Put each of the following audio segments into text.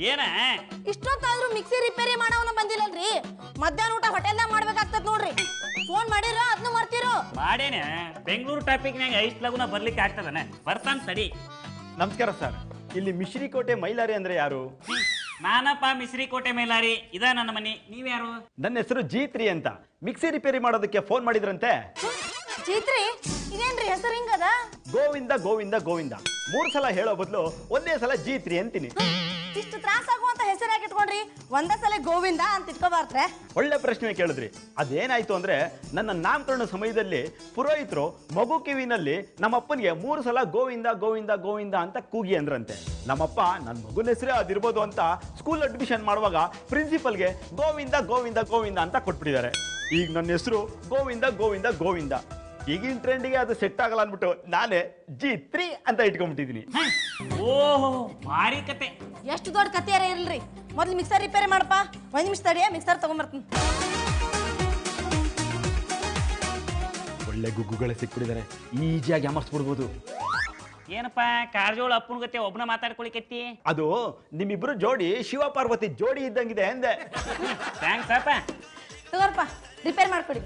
ಏನ ಇಷ್ಟೊತ್ತಾದ್ರೂ mixie repair ಮಾಡವನ ಬಂದಿಲ್ಲಲ್ರಿ ಮಧ್ಯಾಹ್ನ ಊಟ ಹೋಟೆಲ್ದಾಗ ಮಾಡ್ಬೇಕಾಗ್ತದ ನೋಡ್ರಿ ಫೋನ್ ಮಾಡಿರ ಅದನ್ನು ಮಾಡ್ತಿರೋ ಮಾಡೇನೆ ಬೆಂಗಳೂರು ಟ್ರಾಫಿಕ್ನಾಗ ಐಸ್ಟ್ ಲಗುನ ಬರ್ಲಿಕ್ಕೆ ಆಗ್ತದನ ಬರ್ತಾನ ತಡಿ ನಮಸ್ಕಾರ ಸರ್ ಇಲ್ಲಿ ಮಿಶ್ರಿಕೋಟೆ ಮೈಲಾರಿ ಅಂದ್ರೆ ಯಾರು ಹ್ಮ್. ನಾನಪ್ಪ ಮಿಸ್ರಿ ಕೋಟೆ ಮೇಲಾರಿ ಇದ ನನ್ನ ಮನಿ ನೀವ್ಯಾರು ನನ್ನ ಹೆಸರು ಜೀತ್ರಿ ಅಂತ ಮಿಕ್ಸಿ ರಿಪೇರಿ ಮಾಡೋದಕ್ಕೆ ಫೋನ್ ಮಾಡಿದ್ರಂತೆ ಚೈತ್ರಿ ಇದೇನ್ರಿ ಹೆಸರು ಹಿಂಗದ ಗೋವಿಂದ ಗೋವಿಂದ ಗೋವಿಂದ ಮೂರು ಸಲ ಹೇಳೋ ಬದಲು ಒಂದೇ ಸಲ ಜೀತ್ರಿ ಅಂತೀನಿ ಇಷ್ಟು ತ್ರಾಸ ಆಗುವಂತ ಹೆಸರು ಯಾಕೆ ಇಟ್ಕೊಂಡ್ರಿ ಒಂದೇ ಸಲ ಗೋವಿಂದ ಅಂತ ಇಟ್ಕೋಬಾರ್ದ್ರೆ ಒಳ್ಳೆ ಪ್ರಶ್ನೆ ಕೇಳಿದ್ರಿ ಅದೇನಾಯ್ತು ಅಂದ್ರೆ ನನ್ನ ನಾಮಕರಣ ಸಮಯದಲ್ಲಿ ಪುರೋಹಿತರು ಮಗು ಕಿವಿನಲ್ಲಿ ನಮ್ಮಪ್ಪನಿಗೆ ಮೂರು ಸಲ ಗೋವಿಂದ ಗೋವಿಂದ ಗೋವಿಂದ ಅಂತ ಕೂಗಿ ಅಂದ್ರಂತೆ ನಮ್ಮಪ್ಪ ನನ್ನ ಮಗುನ ಹೆಸರೇ ಅದಿರ್ಬೋದು ಅಂತ ಸ್ಕೂಲ್ ಅಡ್ಮಿಷನ್ ಮಾಡುವಾಗ ಪ್ರಿನ್ಸಿಪಲ್ಗೆ ಗೋವಿಂದ ಗೋವಿಂದ ಗೋವಿಂದ ಅಂತ ಕೊಟ್ಬಿಟ್ಟಿದ್ದಾರೆ ಈಗ ನನ್ನ ಹೆಸರು ಗೋವಿಂದ ಗೋವಿಂದ ಗೋವಿಂದ ಈಗಿನ ಟ್ರೆಂಡಿಗೆ ಅದು ಸೆಟ್ ಆಗಲ್ಲ ಅಂದ್ಬಿಟ್ಟು ನಾನೇ ಜಿ ತ್ರೀ ಅಂತ ಇಟ್ಕೊಂಡ್ಬಿಟ್ಟಿದ್ದೀನಿ ಓಹೋ ಭಾರಿ ಕತೆ ಎಷ್ಟು ದೊಡ್ಡ ಕತಿಯಾರ ಇರ್ಲ್ರಿ ಮೊದ್ಲು ಮಿಕ್ಸರ್ ರಿಪೇರಿ ಮಾಡಪ್ಪ ಒಂದ್ ನಿಮಿಷ ತಡಿಯ ಮಿಕ್ಸರ್ ತಗೊಂಬರ್ತೀನಿ ಒಳ್ಳೆ ಗುಗ್ಗುಗಳೇ ಸಿಕ್ಬಿಟ್ಟಿದ್ದಾರೆ ಈಜಿಯಾಗಿ ಅಮರ್ಸ್ಬಿಡ್ಬೋದು ಏನಪ್ಪ ಕಾರಜೋಳ ಅಪ್ಪನ ಗತೆ ಒಬ್ಬನ ಮಾತಾಡ್ಕೊಳಿಕತ್ತಿ ಅದು ನಿಮ್ಮಿಬ್ರು ಜೋಡಿ ಶಿವ ಪಾರ್ವತಿ ಜೋಡಿ ಇದ್ದಂಗಿದೆ ಅಂದೆ ಥ್ಯಾಂಕ್ಸ್ ಅಪ್ಪ ತಗೋರಪ್ಪ ರಿಪೇರ್ ಮಾಡ್ಕೊಡಿ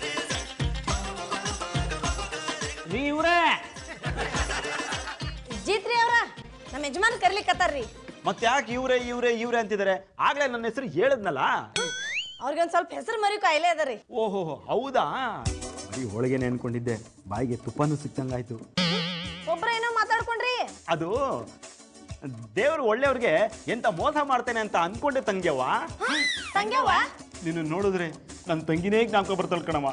ರೀ ಇವ್ರ ಜೀತ್ರಿ ಅವ್ರ ನಮ್ಮ ಯಜಮಾನ್ ಕರ್ಲಿಕ್ಕತ್ತಾರ್ರಿ ಮತ್ತೆ ಯಾಕೆ ಇವ್ರೆ ಇವ್ರೆ ಇವ್ರೆ ಅಂತಿದ್ದಾರೆ ಆಗ್ಲೇ ನನ್ನ ಹೆಸರು ಹೇಳದ್ನಲ್ಲ ಅವ್ರಿಗೊಂದ್ ಸ್ವಲ್ಪ ಹೆಸರು ಮರಿ ಕಾಯಿಲೆ ಅದರಿ ಓಹೋ ಹೌದಾ ಬರೀ ಹೋಳಿಗೆನೆ ಅನ್ಕೊಂಡಿದ್ದೆ ಬಾಯಿಗೆ ತುಪ್ಪನೂ ಸಿಕ್ತಂಗಾಯ್ತು ಒಬ್ರ ಏನೋ ಮಾತಾಡ್ಕೊಂಡ್ರಿ ಅದು ದೇವ್ರು ಒಳ್ಳೆಯವ್ರಿಗೆ ಎಂತ ಮೋಸ ಮಾಡ್ತೇನೆ ಅಂತ ಅನ್ಕೊಂಡೆ ತಂಗ್ಯವ್ವ ತಂಗ್ಯವ್ವ ನಿನ್ನ ನೋಡಿದ್ರೆ ನನ್ನ ತಂಗಿನೇ ಜ್ಞಾಪಕ ಬರ್ತಲ್ ಕಣಮ್ಮ